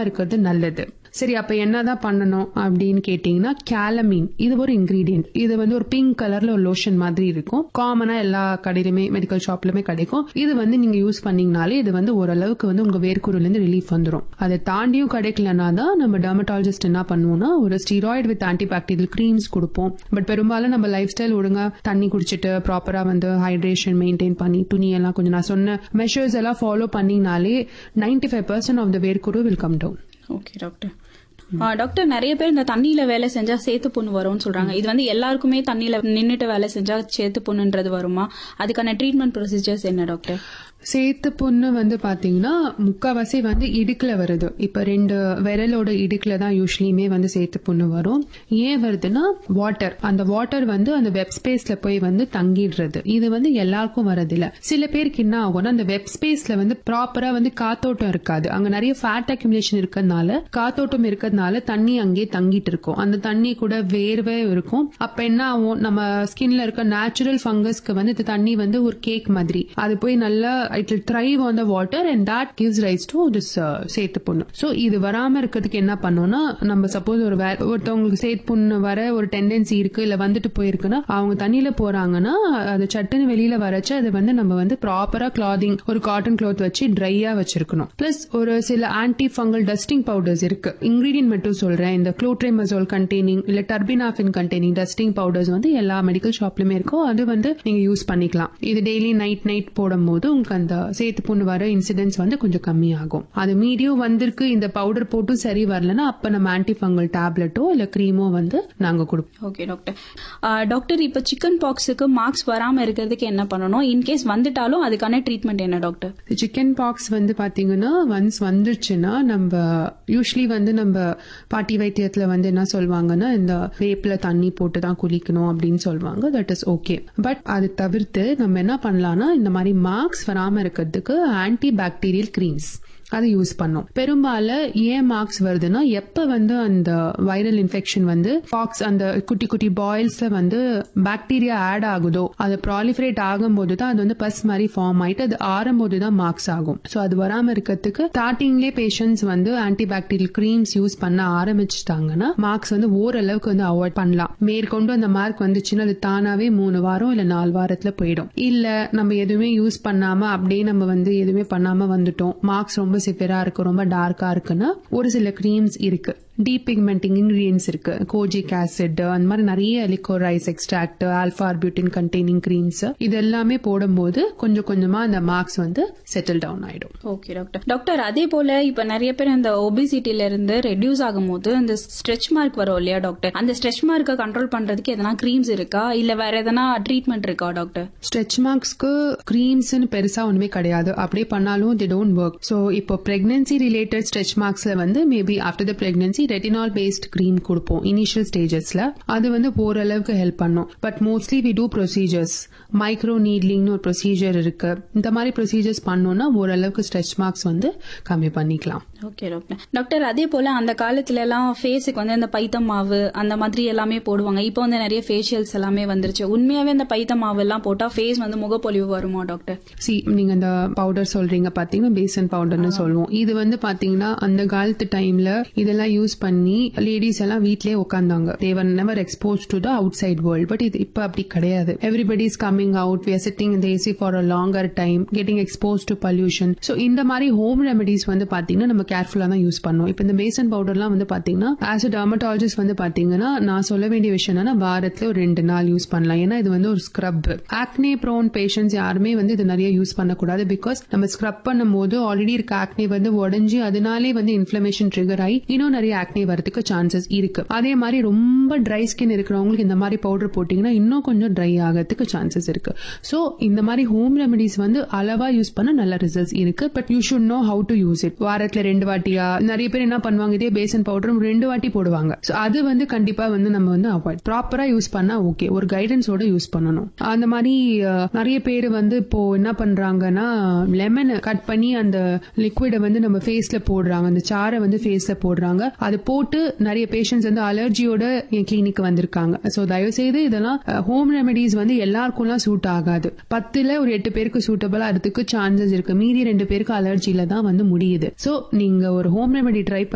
இருக்கிறது நல்லது சரி அப்ப என்னதான் பண்ணணும் அப்படின்னு கேட்டீங்கன்னா கேலமீன் இது ஒரு இன்கிரீடியன்ட் இது வந்து ஒரு பிங்க் கலர்ல ஒரு லோஷன் மாதிரி இருக்கும் காமனா எல்லா கடையிலுமே மெடிக்கல் ஷாப்லயுமே கிடைக்கும் இது வந்து நீங்க யூஸ் பண்ணீங்கனாலே இது வந்து ஓரளவுக்கு வந்து உங்க வேர்க்குருல இருந்து ரிலீஃப் வந்துடும் அதை தாண்டியும் கிடைக்கலனா தான் நம்ம டெர்மட்டாலஜிஸ்ட் என்ன பண்ணுவோம்னா ஒரு ஸ்டீராய்டு வித் ஆன்டிபாக்டீரியல் க்ரீம்ஸ் கொடுப்போம் பட் பெரும்பாலும் நம்ம லைஃப் ஸ்டைல் ஒழுங்கா தண்ணி குடிச்சிட்டு ப்ராப்பரா வந்து ஹைட்ரேஷன் மெயின்டைன் பண்ணி துணியெல்லாம் கொஞ்சம் நான் சொன்ன மெஷர்ஸ் எல்லாம் ஃபாலோ பண்ணினாலே ninety five percent of the வேர்க்குரு will come down okay doctor ஆ, டாக்டர் நிறைய பேர் இந்த தண்ணியில வேலை செஞ்சா சேத்து புண்ணு வரும்னு சொல்றாங்க இது வந்து எல்லாருக்குமே தண்ணியில நின்னுட்டு வேலை செஞ்சா சேத்து புண்ணுன்றது வருமா அதுக்கான ட்ரீட்மெண்ட் ப்ரொசீஜர்ஸ் என்ன டாக்டர் சேத்து புண்ணு வந்து பாத்தீங்கன்னா முக்காவாசி வந்து இடுக்குல வருது இப்ப ரெண்டு விரலோட இடுக்குல தான் யூஸ்வலியுமே வந்து சேத்து புண்ணு வரும் ஏன் வருதுன்னா வாட்டர் அந்த வாட்டர் வந்து அந்த வெப் ஸ்பேஸ்ல போய் வந்து தங்கிடுறது இது வந்து எல்லாருக்கும் வரதில்ல சில பேருக்கு என்ன ஆகும்னா அந்த வெப் ஸ்பேஸ்ல வந்து ப்ராப்பரா வந்து காத்தோட்டம் இருக்காது அங்க நிறைய ஃபேட் அக்யூமுலேஷன் இருக்கிறதுனால காத்தோட்டம் இருக்கிறதுனால தண்ணி அங்கேயே தங்கிட்டு இருக்கும் அந்த தண்ணி கூட வேர்வே இருக்கும் அப்ப என்ன ஆகும் நம்ம ஸ்கின்ல இருக்க நேச்சுரல் ஃபங்கஸ்க்கு வந்து இந்த தண்ணி வந்து ஒரு கேக் மாதிரி அது போய் நல்லா it will thrive on the water and that gives rise to this uh, சேத்து புண்ணு சோ இது வராம இருக்கிறதுக்கு என்ன பண்ணோம்னா நம்ம சப்போஸ் ஒரு வே- ஒருத்தவங்களுக்கு சேத்து புண்ணு வர ஒரு டெண்டன்சி இருக்கு இல்ல வந்துட்டு போயிருக்குன்னா அவங்க தண்ணியில போறாங்கன்னா அது சட்டுன்னு வெளியில வரச்சு அது வந்து நம்ம வந்து ப்ராப்பரா கிளாதிங் ஒரு காட்டன் கிளாத் வச்சு ட்ரையா வச்சிருக்கணும் பிளஸ் ஒரு சில ஆன்டி ஃபங்கல் டஸ்டிங் பவுடர்ஸ் இருக்கு இன்கிரீடியன்ட் மட்டும் சொல்றேன் இந்த குளோட்ரேமசோல் கண்டெய்னிங் இல்ல டர்பினாஃபின் கண்டெய்னிங் டஸ்டிங் பவுடர்ஸ் வந்து எல்லா மெடிக்கல் ஷாப்லயுமே இருக்கும் அது வந்து நீங்க யூஸ் பண்ணிக்கலாம் இது டெய்லி நைட் நைட் போடும்போது உங்களுக்கு அந்த சேத்து புண்ணு வர இன்சிடென்ட்ஸ் வந்து கொஞ்சம் கம்மியாகும் அது மீடியம் வந்திருக்கு இந்த பவுடர் போட்டும் சரி வரலன்னா அப்ப நம்ம ஆன்டி ஃபங்கல் டேப்லெட்டோ இல்ல கிரீமோ வந்து நாங்க கொடுப்போம் ஓகே டாக்டர் ஆ, டாக்டர் இப்ப சிக்கன் பாக்ஸுக்கு மார்க்ஸ் வராம இருக்கிறதுக்கு என்ன பண்ணணும் இன்கேஸ் வந்துட்டாலும் அதுக்கான ட்ரீட்மெண்ட் என்ன டாக்டர் சிக்கன் பாக்ஸ் வந்து பாத்தீங்கன்னா ஒன்ஸ் வந்துருச்சுன்னா நம்ம யூஸ்வலி வந்து நம்ம பாட்டி வைத்தியத்துல வந்து என்ன சொல்லுவாங்கன்னா இந்த வேப்பில தண்ணி போட்டு தான் குளிக்கணும் அப்படின்னு சொல்லுவாங்க தட் இஸ் ஓகே பட் அது தவிர்த்து நம்ம என்ன பண்ணலாம்னா இந்த மாதிரி மார்க்ஸ் வராம இருக்கிறதுக்கு ஆன்டி பாக்டீரியல் கிரீம்ஸ் அதை யூஸ் பண்ணோம் பெரும்பாலும் ஏன் மார்க்ஸ் வருதுன்னா எப்ப வந்து அந்த வைரல் இன்ஃபெக்ஷன் வந்து பாக்ஸ் அந்த குட்டி குட்டி பாயில்ஸ்ல வந்து பாக்டீரியா ஆட் ஆகுதோ அது ப்ராலிஃபரேட் ஆகும்போது தான் அது வந்து பஸ் மாதிரி ஃபார்ம் ஆயிட்டு அது ஆறும்போது தான் மார்க்ஸ் ஆகும் ஸோ அது வராம இருக்கிறதுக்கு ஸ்டார்டிங்லேயே பேஷண்ட்ஸ் வந்து ஆன்டிபாக்டீரியல் கிரீம்ஸ் யூஸ் பண்ண ஆரம்பிச்சிட்டாங்கன்னா மார்க்ஸ் வந்து ஓரளவுக்கு வந்து அவாய்ட் பண்ணலாம் மேற்கொண்டு அந்த மார்க் வந்துச்சுன்னா அது தானாவே மூணு வாரம் இல்ல நாலு வாரத்துல போயிடும் இல்ல நம்ம எதுவுமே யூஸ் பண்ணாம அப்படியே நம்ம வந்து எதுவுமே பண்ணாம வந்துட்டோம் மார்க்ஸ் ரொம்ப சிவியரா இருக்கு ரொம்ப டார்க்கா இருக்குன்னா ஒரு சில கிரீம்ஸ் இருக்கு டீபிக்மெண்டிங் இன்கிரீடியன்ஸ் இருக்கு கோஜிக் ஆசிட் அந்த மாதிரி நிறைய liquorice extract alpha arbutin containing creams இது எல்லாமே போடும்போது கொஞ்சம் கொஞ்சமா அந்த மார்க்ஸ் வந்து செட்டில் டவுன் ஆயிடும் ஓகே டாக்டர் டாக்டர் அதே போல இப்ப நிறைய பேர் அந்த ஒபிசிட்டில இருந்து ரெடியூஸ் ஆகும்போது அந்த ஸ்ட்ரெச் மார்க் வரும் இல்லையா டாக்டர் அந்த ஸ்ட்ரெச் மார்க்கை கண்ட்ரோல் பண்றதுக்கு எதனா கிரீம்ஸ் இருக்கா இல்ல வேற எதனா ட்ரீட்மெண்ட் இருக்கா டாக்டர் ஸ்ட்ரெச் மார்க்ஸ்க்கு கிரீம்ஸ்னு பெருசா ஒண்ணுமே கிடையாது அப்படியே பண்ணாலும் தி டோன்ட் ஒர்க் ஸோ இப்போ பிரெக்னன்சி ரிலேட்டட் ஸ்ட்ரெச் மார்க்ஸ்ல வந்து maybe after the pregnancy retinol based cream கொடுப்போம் இனிஷியல் ஸ்டேஜஸ்ல அது வந்து ஓரளவுக்கு ஹெல்ப் பண்ணும் but mostly we do procedures micro நீட்லிங்னு ஒரு ப்ரொசீஜர் இருக்கு இந்த மாதிரி ப்ரொசீஜர்ஸ் பண்ணோம்னா ஓரளவுக்கு ஸ்ட்ரெச் மார்க்ஸ் வந்து கம்மி பண்ணிக்கலாம் ஓகே டாக்டர் டாக்டர் அதே போல அந்த காலத்துல எல்லாம் ஃபேஸுக்கு வந்து அந்த பைத்தம் மாவு அந்த மாதிரி எல்லாமே போடுவாங்க இப்போ வந்து நிறைய ஃபேஷியல்ஸ் எல்லாமே வந்துருச்சு உண்மையாவே அந்த பைத்தம் மாவு எல்லாம் போட்டா ஃபேஸ் வந்து முகப்பொலிவு வருமா டாக்டர் சி நீங்க இந்த பவுடர் சொல்றீங்க பாத்தீங்கன்னா பேசன் பவுடர்னு சொல்லுவோம் இது வந்து பாத்தீங்கன்னா அந்த காலத்து டைம்ல இதெல்லாம் யூஸ் பண்ணி லேடிஸ் எல்லாம் வீட்லயே உட்காந்தாங்க they never expose to the outside world but இது இப்ப அப்படி கிடையாது everybody is coming out we sitting இந்த AC for a longer time getting expose to pollution so இந்த மாதிரி ஹோம் ரெமெடிஸ் வந்து பாத்தீங்கன்னா நம்ம கேர்ஃபுல்லா தான் யூஸ் பண்ணோம் இப்போ இந்த பேசன் பவுடர்லாம் வந்து பாத்தீங்கன்னா ஆஸ் அ டர்மட்டாலஜிஸ்ட் வந்து பாத்தீங்கன்னா நான் சொல்ல வேண்டிய விஷயம் என்னன்னா வாரத்துல ஒரு ரெண்டு நாள் யூஸ் பண்ணலாம் ஏன்னா இது வந்து ஒரு ஸ்க்ரப் ஆக்னே ப்ரோன் பேஷண்ட்ஸ் யாருமே வந்து இது நிறைய யூஸ் பண்ணக்கூடாது பிகாஸ் நம்ம ஸ்க்ரப் பண்ணும்போது ஆல்ரெடி இருக்க ஆக்னே வந்து உடஞ்சி அதனாலே வந்து இன்ஃபிளமேஷன் ட்ரிகர் ஆகி இன்னும் நிறைய ஆக்னே வரதுக்கு சான்சஸ் இருக்கு அதே மாதிரி ரொம்ப ட்ரை ஸ்கின் இருக்கிறவங்களுக்கு இந்த மாதிரி பவுடர் போட்டீங்கன்னா இன்னும் கொஞ்சம் ட்ரை ஆகிறதுக்கு சான்சஸ் இருக்கு ஸோ இந்த மாதிரி ஹோம் ரெமெடிஸ் வந்து அளவா யூஸ் பண்ண நல்ல ரிசல்ட்ஸ் இருக்கு but you should know how to use it வாரத்துல ரெண்டு வாட்டியா நிறைய பேர் என்ன பண்ணுவாங்க இதே பேசன் பவுடரும் ரெண்டு வாட்டி போடுவாங்க ஸோ அது வந்து கண்டிப்பா வந்து நம்ம வந்து அவாய்ட் ப்ராப்பரா யூஸ் பண்ணா ஓகே ஒரு கைடன்ஸோட யூஸ் பண்ணணும் அந்த மாதிரி அஹ், நிறைய பேர் வந்து இப்போ என்ன பண்றாங்கன்னா லெமன் கட் பண்ணி அந்த லிக்விட வந்து நம்ம ஃபேஸ்ல போடுறாங்க அந்த சாரை வந்து ஃபேஸ்ல போடுறாங்க அது போட்டு நிறைய பேஷண்ட்ஸ் வந்து அலர்ஜியோட என் கிளினிக் வந்திருக்காங்க ஸோ தயவு செய்து இதெல்லாம் ஹோம் ரெமெடிஸ் வந்து எல்லாருக்கும்லாம் சூட் ஆகாது பத்துல ஒரு எட்டு பேருக்கு சூட்டபிளா அதுக்கு சான்சஸ் இருக்கு மீதி ரெண்டு பேருக்கு அலர்ஜில தான் வந்து முடியுது ஸோ நீங்க ஒரு ஹோம் ரெமெடி ட்ரை